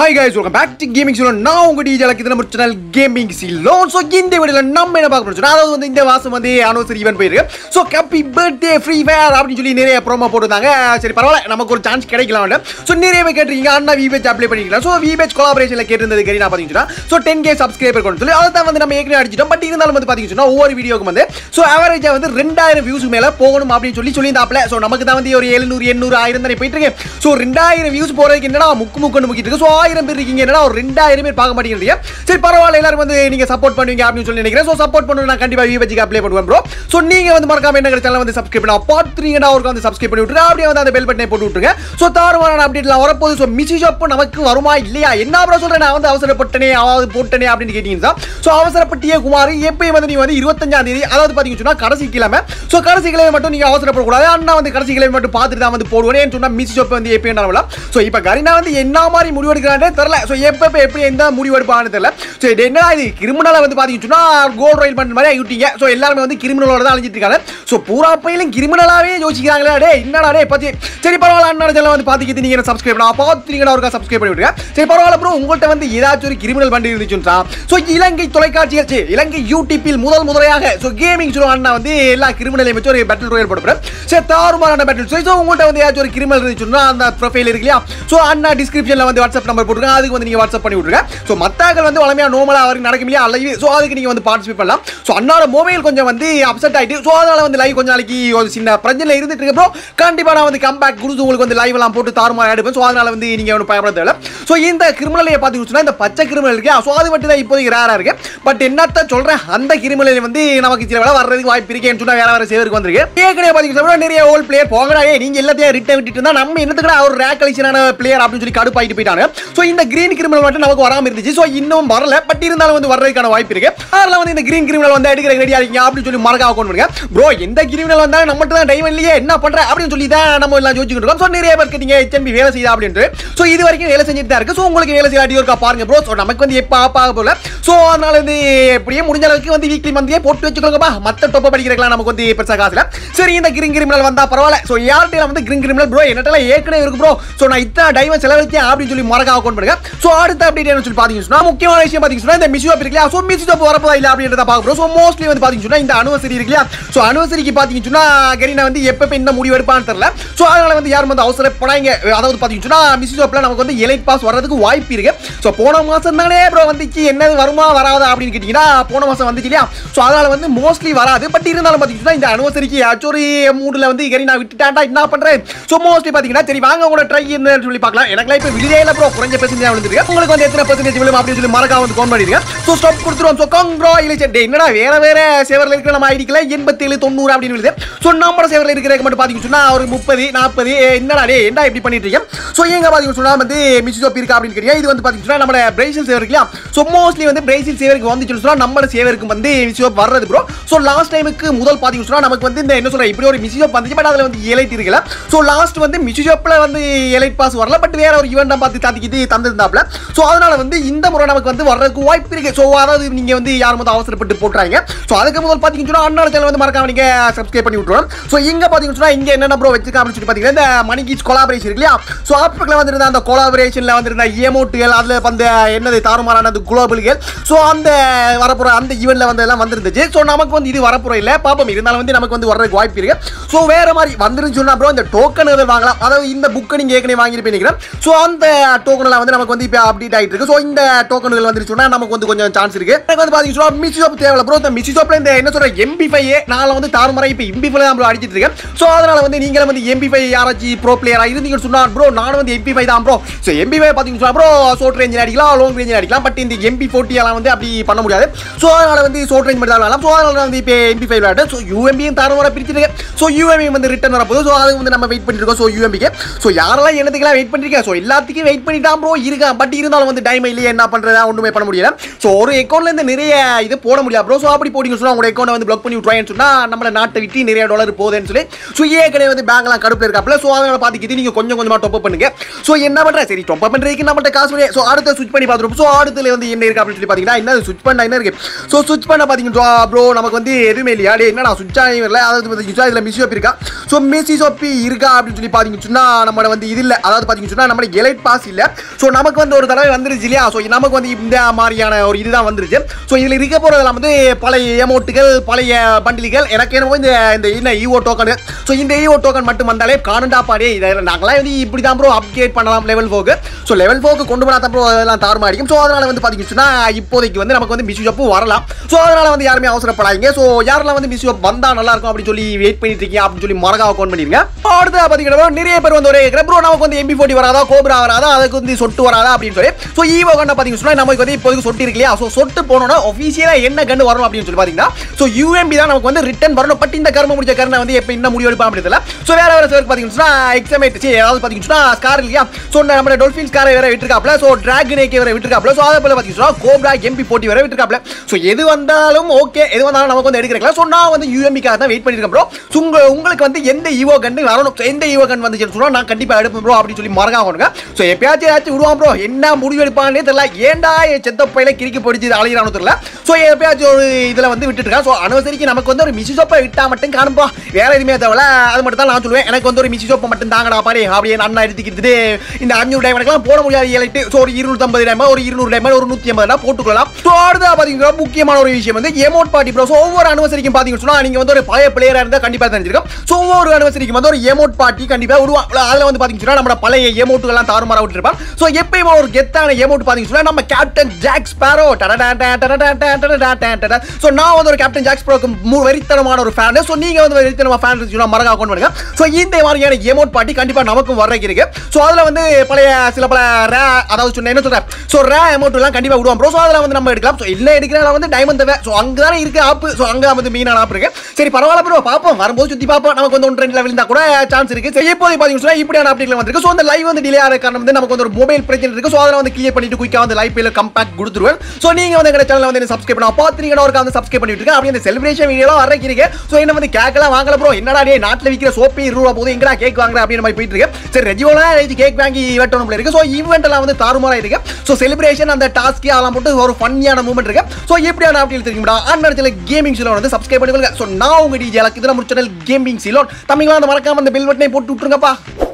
hi guys welcome back to gaming Ceylon நான் உங்க DJ லக்கிது நம்ம சேனல் கேமிங் சீலோன் ஸோ இந்த வீடியோவில் நம்ம என்ன பார்க்க போறோம் அதாவது வந்து இந்த மாதம் வந்து அனிவர்சரி ஈவென்ட் போயிருக்கு so happy birthday Free Fire அப்படின்னு சொல்லி நிறைய ப்ரோமோ போட்டிருந்தாங்க சரி பரவாயில்ல நமக்கு ஒரு சான்ஸ் கிடைக்கலாம் ஸோ நிறைய பேர் கேட்டிருக்கீங்க அண்ணா விபேஜ் அப்ளை பண்ணிக்கலாம் ஸோ விபேஜ் கொலாபரேஷனில் கேட்டிருந்தது கரி நான் பார்த்தீங்கன்னா ஸோ டென் கே சப்ஸ்கிரைபர் கொண்டு சொல்லி அதை தான் வந்து நம்ம ஏற்கனவே அடிச்சிட்டோம் பட் இருந்தாலும் வந்து பார்த்தீங்கன்னா ஒவ்வொரு வீடியோக்கு வந்து ஸோ அவரேஜாக வந்து ரெண்டாயிரம் வியூஸ் மேலே போகணும் அப்படின்னு சொல்லி சொல்லியிருந்தாப்ல ஸோ நமக்கு தான் வந்து ஒரு எழுநூறு எண்ணூறு ஆயிரம் தானே போயிட்டு இருக்கு ஸோ ரெண்டாயிரம் வியூஸ் போகிறதுக்கு என்னடா முக்கு முக்குன்னு முக்கிட்டு இருக்கு ஸோ ஆயிரம் பேர் இருக்கீங்க என்னடா ஒரு ரெண்டாயிரம் பேர் பார்க்க மாட்டேங்கிறீங்க சரி பரவாயில்ல எல்லாரும் வந்து நீங்க சப்போர்ட் பண்ணுவீங்க அப்படின்னு சொல்லி நினைக்கிறேன் ஸோ சப்போர்ட் பண்ணணும் நான் கண்டிப்பாக விபஜிக்கு அப்ளை பண்ணுவேன் ப்ரோ ஸோ நீங்க வந்து மறக்காம என்ன சேனல் வந்து சப்ஸ்கிரைப் பண்ணா பார்த்துறீங்கன்னா அவருக்கு வந்து சப்ஸ்கிரைப் பண்ணி விட்டுருங்க அப்படியே வந்து அந்த பெல் பட்டனை போட்டு விட்டுருங்க ஸோ தாறுமான அப்டேட்லாம் வரப்போகுது ஸோ மிஸ் ஷாப் நமக்கு வருமா இல்லையா என்ன ப்ரோ சொல்றேன் நான் வந்து அவசரப்பட்டனே அதாவது போட்டனே அப்படின்னு கேட்டீங்கன்னா ஸோ அவசரப்பட்டிய குமார் எப்பயும் வந்து நீங்க வந்து இருபத்தஞ்சாம் தேதி அதாவது பார்த்தீங்கன்னு சொன்னா கடைசி கிழமை ஸோ கடைசி கிழமை மட்டும் நீங்க அவசரப்படக்கூடாது அண்ணா வந்து கடைசி கிழமை மட்டும் பார்த்துட்டு தான் வந்து போடுவேன் சொன்னா மிஸ் ஷாப் வந்து எப்பயும் வரலாம் ஸோ இப்போ கரீனா வந்து என்ன மாதிரி முடிவெடுக்கிறானே தெரியல ஸோ எப்போ எப்படி எந்த முடிவெடுப்பான்னு தெரியல ஸோ இது என்னடா இது கிரிமினலை வந்து பார்த்தீங்கன்னா கோல்ட் ரயில் பண்ணுற மாதிரி ஆகிட்டீங்க ஸோ எல்லாருமே வந்து கிரிமினலோட தான் அழிஞ்சிட்டு இருக்காங்க ஸோ பூரா பையிலும் கிரிமினலாகவே யோசிக்கிறாங்களே டே என்னடா டே பத்தி சரி பரவாயில்ல அண்ணா சேனல் வந்து பார்த்துக்கிட்டு நீங்கள் சப்ஸ்கிரைப் பண்ணா பார்த்துட்டீங்கன்னா ஒருக்கா சப்ஸ்கிரைப் பண்ணி விட்டுருங்க சரி பரவாயில்ல ப்ரோ உங்கள்கிட்ட வந்து ஏதாச்சும் ஒரு கிரிமினல் பண்ணி இருந்துச்சுன்றா ஸோ இலங்கை தொலைக்காட்சிகள் சரி, இலங்கை யூடியூப்பில் முதல் முதலையாக ஸோ கேமிங் ஷோ அண்ணா வந்து எல்லா கிரிமினலையும் வச்சு ஒரு பேட்டில் ரோயல் போடுறேன் சரி தாறுமாறான பேட்டில் ஸோ உங்கள்கிட்ட வந்து ஏதாச்சும் ஒரு கிரிமினல் இருந்துச்சுன்னா அந்த ப்ரொஃபைல் இருக்கு இல்லையா ஸோ அண்ணா டிஸ்கிரிப்ஷனில் வந்து வாட்ஸ்அப் நம்பர் போட்டுருங்க அதுக்கு வந்து நீங்கள் வாட்ஸ்அப் பண்ணி விட்டுருங்க ஸோ மத்தாக்கள் வந்து வளமையாக நார்மலாக அவருக்கு நடக்கும் இல்லையா லைவ் ஸோ அதுக்கு நீங்கள் வந்து பார்ட்டிசிபேட் பண்ணலாம் ஸோ அண்ணாட மொபைல் கொஞ்சம் வந்து அப்செட் ஆகிட்டு ஸோ அதனால வந்து லைவ் கொஞ்சம் நாளைக்கு ஒரு சின்ன பிரச்சனை இருந்துட்டு இருக்கு ப்ரோ கண்டிப்பாக நான் வந்து கம்பேக் கொடுத்து உங்களுக்கு வந்து லைவ் எல்லாம் போட்டு தாறுமாற எடுப்பேன் ஸோ அதனால வந்து நீங்கள் ஒன்று பயப்பட தேவை ஸோ இந்த கிரிமினலையை பார்த்தீங்கன்னா இந்த பச்சை கிரிமினல் இருக்கு ஸோ அது மட்டும் தான் இப்போதைக்கு ரேராக இருக்கு பட் என்னத்த சொல்கிறேன் அந்த கிரிமினல் வந்து நமக்கு சில வேலை வர்றதுக்கு வாய்ப்பு இருக்கேன்னு சொன்னால் வேற வேற சேவருக்கு வந்திருக்கு ஏற்கனவே பார்த்தீங்கன்னா நிறைய ஓல்ட் பிளேயர் போகடா ஏய் நீங்க எல்லாத்தையும் ரிட்டன் விட்டுட்டு இருந்தா நம்ம என்னத்துக்கு ஒரு ரேக் கலெக்ஷனான பிளேயர் அப்படின்னு சொல்லி கடுப்பாயிட்டு போயிட்டாங்க ஸோ இந்த கிரீன் கிரிமினல் மட்டும் நமக்கு வராம இருந்துச்சு ஸோ இன்னும் வரல பட் இருந்தாலும் வந்து வர்றதுக்கான வாய்ப்பு இருக்கு அதில் வந்து இந்த கிரீன் கிரிமினல் வந்து எடுக்கிற ரெடியா இருக்கீங்க அப்படின்னு சொல்லி மறக்க அக்கௌண்ட் பண்ணுங்க ப்ரோ எந்த கிரிமினல் வந்தாலும் நம்மகிட்ட தான் டைம் இல்லையே என்ன பண்ற அப்படின்னு சொல்லி தான் நம்ம எல்லாம் யோசிச்சுட்டு இருக்கோம் ஸோ நிறைய பேருக்கு நீங்க ஹெச்என்பி வேலை செய்யுதா அப்படின்ட்டு ஸோ இது வரைக்கும் வேலை செஞ்சுட்டு தான் இருக்கு ஸோ உங்களுக்கு வேலை செய்யாட்டி இருக்கா பாருங்க ப்ரோ ஸோ நமக்கு வந்து எப்போ ஆப் ஆக போல ஸோ அதனால வந்து எப்படியே முடிஞ்ச அளவுக்கு வந்து வீக்லி மந்த்லியே போட்டு வச்சுக்கோங்கப்பா மற்ற டொப்ப படிக்கிறதுலாம் நமக்கு வந்து பெருசாக காசுல சரி இந்த கிரீன் கிரிமினல் வந்தா பரவாயில்ல ஸோ யார்கிட்ட வந்து கிரீன் கிரிமினல் ப்ரோ என்னட்டெல்லாம் ஏற்கனவே இருக்கு ப்ரோ ஸோ நான் இத்தனை டைவன் செலவழிச்சேன் அப்படின்னு சொல்லி மறக்க அக்கௌண்ட் பண்ணுங்க ஸோ அடுத்த அப்டேட் என்ன சொல்லி பார்த்தீங்கன்னா முக்கியமான விஷயம் பார்த்தீங்கன்னா இந்த மிஸ் இருக்கு இல்லையா ஸோ மிஸ் வரப்போதா இல்லை அப்படின்றத பார்க்க ப்ரோ ஸோ மோஸ்ட்லி வந்து பார்த்தீங்கன்னா இந்த அனுவசரி இருக்கு இல்லையா ஸோ அனுவசரிக்கு பார்த்தீங்கன்னா கரீனா வந்து எப்போ இந்த முடிவு எடுப்பான்னு தெரியல ஸோ அதனால வந்து யாரும் வந்து அவசரப்படாங்க அதாவது பார்த்தீங்கன்னா மிஸ் நமக்கு வந்து எலைட் பாஸ் வர்றதுக்கு வாய்ப்பு இருக்கு ஸோ போன மாதம் தானே ப்ரோ வந்துச்சு என்னது வருமா வராதா அப்படின்னு கேட்டிங்கன்னா போன மாதம் வந்துச்சு இல்லையா ஸோ அதனால வந்து மோஸ்ட்லி வராது பட் இருந்தாலும் பார்த்தீங்கன்னா இந்த அனுவசரிக்கு ஏதாச்சும் ஒரு மூடில் வந்து கரி நான் விட்டுட்டாண்டா என்ன பண்ணுறேன் ஸோ மோஸ்ட்லி பார்த்தீங்கன்னா சரி வாங்க உங்களோட ட்ரை என்னன்னு சொல்லி பார்க்கலாம் எனக்குலாம் இப்போ விழுதே இல்லை ப்ரோ குறைஞ்ச பெர்சன்டேஜ் விழுந்துருக்கு உங்களுக்கு வந்து எத்தனை பெர்சன்டேஜ் விழும் அப்படின்னு சொல்லி மறக்காம வந்து ஃபோன் பண்ணிடுங்க ஸோ ஸ்டாப் கொடுத்துருவோம் ஸோ கங்க்ராச்சுலேஷன் டே என்னடா வேற வேற சேவரில் இருக்கிற நம்ம ஐடிக்கல எண்பத்தேழு தொண்ணூறு அப்படின்னு விழுது ஸோ நம்ம சேவரில் இருக்கிற மட்டும் பார்த்தீங்கன்னா சொன்னா ஒரு முப்பது நாற்பது என்னடா டே என்ன இப்படி பண்ணிட்டு இருக்கேன் ஸோ எங்க பார்த்தீங்கன்னா சொன்னா வந்து மிஸ்ஸோப் இருக்கா அப்படின்னு கேட்டீங்க இது வந்து பார்த்தீங்கன்னா நம்ம பிரேசில் சேவர் இல்லையா ஸோ மோஸ்ட்லி வந்து பிரேசில் சேவருக்கு வந்துச்சு சொன்னா நம்ம சேவருக்கு வந்து மிஸ்ஸோப் வர்றது ப்ரோ ஸோ லாஸ்ட் டைமுக்கு முதல் பார்த்தீங்கன்னா சொன்னா நமக்கு வந்து இந்த என்ன சொல்ற இப்படி ஒரு மிஸ்ஸோப் வந்துச்சு பட் அதில் வந்து எலைட் இருக்கல ஸோ லாஸ்ட் வந்து மிஸ்ஸோப்பில் வந்து எலைட் பாஸ் வரல பட் வேற ஒரு ஈவெண்ட்டாக பார்த்து தாத்திக்கிட்டு தந்திருந்தாப்ல ஸோ அதனால வந்து இந்த முறை நமக்கு வந்து வர்றதுக்கு வாய்ப்பு இருக்கு ஸோ அதாவது நீங்க வந்து யாரும் வந்து அவசரப்பட்டு போட்டுறாங்க ஸோ அதுக்கு முதல் பார்த்தீங்கன்னா சொன்னா அண்ணா சேனல் வந்து மறக்காம நீங்க சப்ஸ்கிரைப் பண்ணி விட்டுருவோம் ஸோ இங்க பார்த்தீங்கன்னா சொன்னா இங்க என்னென்ன ப்ரோ வச்சிருக்கா அப்படின்னு சொல்லி பார்த்தீங்கன்னா இந்த மணிகீஸ் கொலாபரேஷன் இருக்கு இல்லையா ஸோ ஆப்ரிக்கில் வந்திருந்த அந்த கொலாபரேஷனில் வந்திருந்த எமோட்டுகள் அதில் வந்து என்னது தாறுமாறான அந்த குளோபல்கள் ஸோ அந்த வரப்புற அந்த ஈவெண்ட்ல வந்து எல்லாம் வந்திருந்துச்சு ஸோ நமக்கு வந்து இது வரப்புற இல்லை பாப்போம் இருந்தாலும் வந்து நமக்கு வந்து வர்றதுக்கு வாய்ப்பு இருக்கு ஸோ வேற மாதிரி வந்துருன்னு சொன்னா ப்ரோ இந்த டோக்கன் வாங்கலாம் அதாவது இந்த புக்கை நீங்க ஏற்கனவே வாங்கியிருப்பீங்க நினைக்கிறேன் ஸோ அந்த டோக்கன்லாம் வந்து நமக்கு வந்து இப்போ அப்டேட் ஆகிட்டு இருக்கு ஸோ இந்த டோக்கன்கள் வந்துருச்சுன்னா நமக்கு வந்து கொஞ்சம் சான்ஸ் இருக்கு எனக்கு வந்து பார்த்தீங்கன்னா மிஸ் ஷாப் தேவை ப்ரோ இந்த மிஸ் ஷாப்ல இந்த என்ன சொல்ற எம்பி ஃபைவ் நான் வந்து தாறுமுறை இப்போ எம்பி ஃபைவ் தான் ப்ரோ அடிச்சிட்டு இருக்கேன் ஸோ அதனால வந்து நீங்களும் வந்து எம்பி ஃபைவ் யாராச்சும் ப்ரோ பிளேயரா இருந்தீங்கன்னு சொன்னா ப்ரோ நானும் வந்து எம்பி ஃபைவ் தான் ப்ரோ ஸோ எம்பி ஃபைவ் பார்த்தீங்கன்னா ப்ரோ ஷோர்ட் ரேஞ்சில் அடிக்கலாம் லாங் ரேஞ்சில் அடிக்கலாம் பட் இந்த எம்பி ஃபோர்ட்டி எல்லாம் வந்து அப்படி பண்ண முடியாது ஸோ அதனால வந்து ஷோர்ட் ரேஞ்ச் மட்டும் தான் விளாடலாம் ஸோ அதனால வந்து இப்போ எம்பி ஃபைவ் விளையாடு ஸோ யூஎம்பியும் தாறுமுறை பிரிச்சிருக்கு ஸோ யூஎம்பி வந்து ரிட்டர்ன் வரப்போகுது ஸோ அது வந்து நம்ம வெயிட் பண்ணிருக்கோம் ஸோ யூஎம்பிக்கு ஸோ யாரெல்லாம் என்னத்துக்கெல்லாம் வெயிட் பண்ணிருக்கேன் ஸோ எல்லாத்துக்கும் வெயிட் பண்ணிட்டான் ப்ரோ இருக்கான் பட் இருந்தாலும் வந்து டைம் இல்லையே என்ன பண்ணுறதா ஒன்றுமே பண்ண முடியல ஸோ ஒரு அக்கௌண்ட்ல இருந்து நிறைய இது போட முடியாது ப்ரோ ஸோ அப்படி போட்டிங்க சொன்னா உங்களோட அக்கௌண்ட் வந்து பிளாக் பண்ணி விட்ருவாங்கன்னு சொன்னா நம்மள நாட்டை விட்டு நிறைய டாலர் போகுதுன்னு சொல்லி ஸோ ஏற்கனவே வந்து பேங்க்லாம் கடுப்பில் இருக்காப்ல ஸோ அதனால பார்த்துக்கிட்டு நீங்கள் கொஞ்சம் கொஞ்சமாக டொப் பண்ணுங்க ஸோ என்ன பண்ணுறேன் சரி டொப் பண்ணுறதுக்கு நம்மள்ட்ட காசு முடியாது ஸோ அடுத்த ஸ்விட்ச் பண்ணி பார்த்துருப்போம் ஸோ அடுத்துல வந்து என்ன இருக்கு அப்படின்னு சொல்லி பார்த்தீங்கன்னா என்ன ஸ்விட்ச் பண்ண என்ன இருக்கு ஸோ ஸ்விட்ச் பண்ண பார்த்தீங்கன்னா ப்ரோ நமக்கு வந்து எதுவுமே இல்லையா டே என்னடா ஸ்விட்ச் ஆகி வரல அதாவது பார்த்தீங்கன்னா இதில் மிஸ் இருக்கா ஸோ மிஸ் இருக்கா அப்படின்னு சொல்லி பார்த்தீங்கன்னா சொன்னா நம்மளோட வந்து இது இல்லை அதாவது பார்த்தீங்கன்னா சொன்னா நம்ம எலைட் பாஸ் இல்லை ஸோ நமக்கு வந்து ஒரு தடவை வந்துருச்சு இல்லையா ஸோ நமக்கு வந்து இந்த மாதிரியான ஒரு இதுதான் வந்துருச்சு ஸோ இதில் இருக்க போகிறதெல்லாம் வந்து பழைய எமௌண்ட்டுகள் பழைய பண்டில்கள் எனக்கு என்னமோ இந்த இந்த என்ன ஈஓ டோக்கன் ஸோ இந்த ஈஓ டோக்கன் மட்டும் வந்தாலே காணண்டா பாடே இதை நாங்களாம் வந்து இப்படி தான் ப்ரோ அப்கிரேட் பண்ணலாம் level four so level four கொண்டு போனா தான் ப்ரோ அதெல்லாம் தாறுமாடிக்கும் ஸோ அதனால் வந்து பார்த்தீங்கன்னா இப்போதைக்கு வந்து நமக்கு வந்து மிஸ்யூ ஜப்பு வரலாம் ஸோ அதனால் வந்து யாருமே அவசரப்படாதீங்க ஸோ யாரெல்லாம் வந்து மிஸ்யூ வந்தால் நல்லா இருக்கும் அப்படின்னு சொல்லி வெயிட் பண்ணிட்டு இருக்கீங்க அப்படின்னு சொல்லி மறக்காம ஃபோன் பண்ணிருங்க அடுத்து பார்த்தீங்கன்னா நிறைய பேர் வந்து ஒரே ப்ரோ நமக்கு வந்து எம்பி ஃபோர்ட்டி வராதா கோப்ரா வராதா அதுக்கு வந்து சொட்டு வராதா அப்படின்னு சொல்லி ஸோ ஈவோ கண்ணை பார்த்தீங்கன்னா சொன்னா நமக்கு வந்து இப்போதைக்கு சொட்டு இருக்கு இல்லையா ஸோ சொட்டு போனோம்னா ஒஃபிஷியலாக என்ன கண்டு வரும் அப்படின்னு சொல்லி பார்த்தீங்கன்னா ஸோ யூஎம்பி தான் நமக்கு வந்து ரிட்டன் வரணும் பட் இந்த கர்ம முடிச்ச கர்ணை வந்து எப்போ என்ன முடிவு எடுப்பா அப்படின்னு தெரியல ஸோ வேற வேற சார் பார்த்தீங்கன்னா எக்ஸாமேட் ஏதாவது பார்த்தீங்கன்னா ஸ்கார் இல்லையா ஸோ நம்ம டொல்ஃபின் ஸ்காரை வேற விட்டுருக்காப்ல ஸோ டிராகன் ஏகே வேற விட்டுருக்காப்ல ஸோ அதை போல பார்த்தீங்கன்னா கோப்ரா எம்பி போட்டி வேற விட்டுருக்காப்ல ஸோ எது வந்தாலும் ஓகே எது வந்தாலும் நமக்கு வந்து எடுக்கிறக்கலாம் ஸோ நான் வந்து யூஎம்பிக்காக தான் வெயிட் பண்ணியிருக்கேன் ப்ரோ ஸோ உங்க உங்களுக்கு வந்து எந்த ஈவோ கண்டு வரணும் So, எந்த ஈவோ கன் வந்துச்சுன்னு சொன்னா நான் கண்டிப்பாக எடுப்பேன் ப்ரோ அப்படின்னு சொல்லி மறக்காம கொடுங்க ஸோ எப்பயாச்சும் ஏதாச்சும் விடுவான் ப்ரோ என்ன முடிவு எடுப்பானே தெரியல ஏன்டா என் செத்த பையில கிறுக்கி பிடிச்சி அலையிறானு தெரியல ஸோ எப்பயாச்சும் ஒரு இதில் வந்து விட்டுட்டு ஸோ அனுசரிக்கு நமக்கு வந்து ஒரு மிசி சோப்பை விட்டா மட்டும் காணும்பா வேற எதுவுமே தேவையில்ல அது மட்டும் தான் நான் சொல்லுவேன் எனக்கு வந்து ஒரு மிசி சோப்பை மட்டும் தாங்கடா பாரு அப்படியே அண்ணா எடுத்துக்கிட்டு இந்த அஞ்சூறு டைமண்ட்லாம் போட முடியாது ஏழைட்டு ஸோ ஒரு இருநூத்தம்பது டைம் ஒரு இருநூறு டைம் ஒரு நூற்றி ஐம்பது போட்டுக்கலாம் ஸோ அடுத்தா பார்த்தீங்கன்னா முக்கியமான ஒரு விஷயம் வந்து எமோட் பார்ட்டி ப்ரோ ஸோ ஒவ்வொரு அனுவசரிக்கும் பார்த்தீங்கன்னு சொன்னா நீங்க வந்து ஒரு பழைய பிளேயராக இருந்தால் கண்டிப்பாக தெரிஞ்சிருக்கும் ஸோ ஒவ்வொரு அனுவசரிக்கும் வந்து ஒரு எமோட் பார்ட்டி கண்டிப்பாக விடுவான் அதில் வந்து பார்த்தீங்கன்னா நம்ம பழைய எமோட்டுகள்லாம் தாறுமாற விட்டுருப்பான் ஸோ எப்பயுமே ஒரு கெத்தான எமோட் பார்த்தீங்கன்னா நம்ம கேப்டன் ஜாக் ஸ்பாரோ ஸோ நான் வந்து ஒரு கேப்டன் ஜாக் ஸ்பாரோக்கு மு- வெறித்தனமான ஒரு ஃபேன் ஸோ நீங்க வந்து வெறித்தனமா ஃபேன் இருந்துச்சுன்னா மறக்க அக்கௌண்ட் பண்ணுங்க ஸோ இந்த மாதிரியான எமோட் பார்ட்டி கண்டிப்பாக நமக்கும் வர்றதுக்கு இருக்கு ஸோ அதில் வந்து பழைய சில பல ரே அதாவது சொன்ன என்ன சொல்றேன் ஸோ ரே அமௌண்ட் எல்லாம் கண்டிப்பாக விடுவோம் ப்ரோ ஸோ அதில் வந்து நம்ம எடுக்கலாம் ஸோ இல்லை எடுக்கிறதுல வந்து டைமண்ட் தேவை ஸோ அங்கே தானே இருக்கு ஆப்பு ஸோ அங்கே வந்து மீனான ஆப் இருக்கு சரி பரவாயில்ல ப்ரோ பார்ப்போம் வரும்போது சுற்றி பார்ப்போம் நமக்கு வந்து ஒன்று ரெண்டு level இருந்தா கூட சான்ஸ் இருக்கு சரி இப்போதைக்கு பார்த்தீங்கன்னா இப்படியான அப்டேட்ல வந்திருக்கு ஸோ அந்த லைவ் வந்து டிலே ஆகிற காரணம் வந்து நமக்கு வந்து ஒரு மொபைல் பிரச்சனை இருக்கு ஸோ அதில் வந்து கிளியர் பண்ணிட்டு குயிக்காக வந்து லைவ் பேல கம்பேக்ட் கொடுத்துருவேன் ஸோ நீங்க வந்து எங்க சேனல் வந்து சப்ஸ்கிரைப் பண்ணா பார்த்துருக்கீங்க ஒரு வந்து சப்ஸ்கிரைப் பண்ணிட்டு இருக்கேன் அப்படியே இந்த செலிப்ரேஷன் வீடியோலாம் வரைக்கிறீங்க ஸோ என்ன வந்து கேட்கலாம் வாங்கல ப்ரோ என்னடா டே நாட்டில் விற்கிற சோப்பு இருபது ரூபா போது எங்கடா கேக் வாங்குற அப்படின்னு மாதிரி போயிட்டு இருக்கு சரி ரெஜிவோலாம் எழுதி கேக் வாங்கி வெட்டணும் போல இருக்கு ஸோ ஈவெண்ட் எல்லாம் வந்து தாறுமாறா இருக்கு ஸோ செலிப்ரேஷன் அந்த டாஸ்க்கு அதெல்லாம் போட்டு ஒரு ஃபன்னியான மூமெண்ட் இருக்கு ஸோ எப்படியான அப்படி தெரியுமா அண்ணன் கேமிங் சிலோன் வந்து சப்ஸ்கிரைப் பண்ணிக்கொள்ளுங்க ஸோ நான் உங்க டிஜே இதுல முடிச்ச கேமிங் சிலோன் தமிழ்லாம் அந்த மறக்காம அந்த பெல் பட்டனை போட்டு விட்டுருங்கப்பா